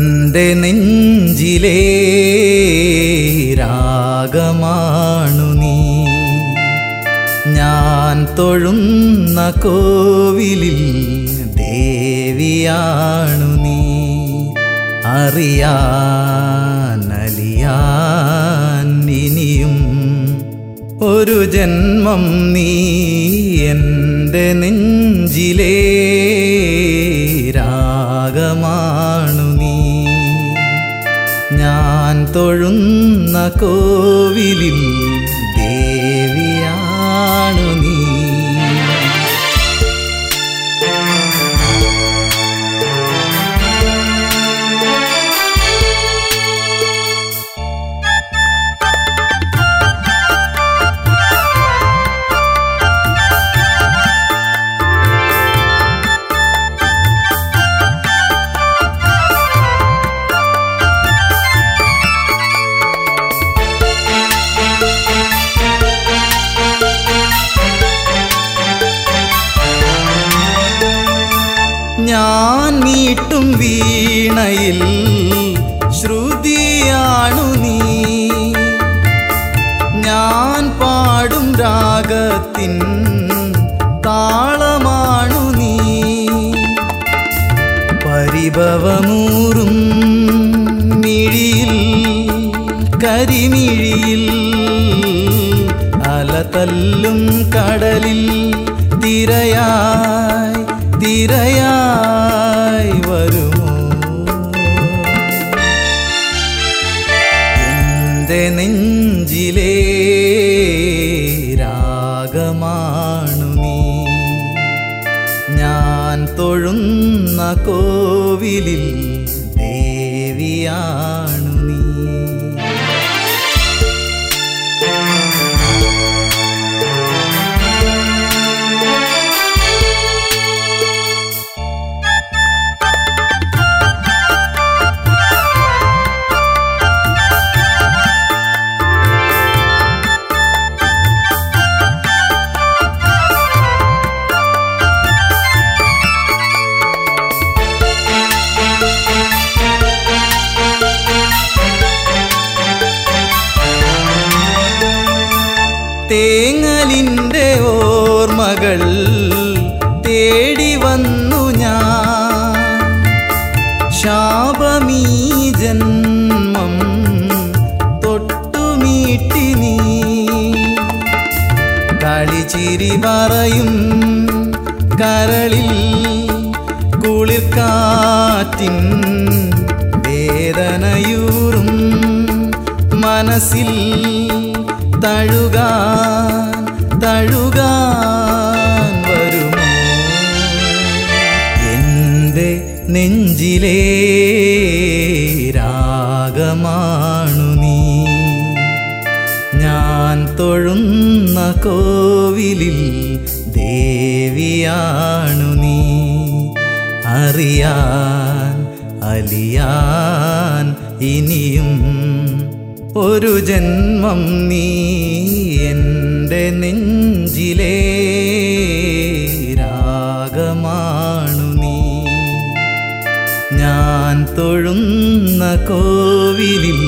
എൻ്റെ നെഞ്ചിലേ രാഗമാണു നീ ഞാൻ തൊഴുന്ന കോവിലിൽ ദേവിയാണു നീ അറിയാനലിയാൻ ഇനിയും ഒരു ജന്മം നീ എൻ്റെ നെഞ്ചിലേ രാഗമാണു നീ ഞാൻ തൊഴുന്ന കോവിലിൽ ദേവിയാണു നീ ഞാൻ മീട്ടും വീണയിൽ ശ്രുതിയാണു നീ ഞാൻ പാടും രാഗത്തിൻ താളമാണു നീ പരിഭവമൂറും മിഴിയിൽ കരിമിഴിയിൽ അലതല്ലും കടലിൽ തിരയായി തിരയായി വരുമോ എൻ്റെ നെഞ്ചിലേ രാഗമാണു നീ ഞാൻ തൊഴുന്ന കോവിലിൽ ദേവിയാണു നീ തേങ്ങലിൻ്റെ ഓർമ്മകൾ തേടി വന്നു ഞാൻ ശാപമീ ജന്മം തൊട്ടുമീട്ടി നീ കളിച്ചിരി പറയും കരളിൽ കുളിർക്കാറ്റിൻ വേദനയൂറും മനസ്സിൽ തഴുകാൻ തഴുകാൻ വരുമോ എൻ്റെ നെഞ്ചിലേ രാഗമാണു നീ ഞാൻ തൊഴുന്ന കോവിലിൽ ദേവിയാണു നീ അറിയാൻ അലിയാൻ ഇനിയും ഒരു ജന്മം നീ എൻ്റെ നെഞ്ചിലേ രാഗമാണു നീ ഞാൻ തൊഴുന്ന കോവിലിൽ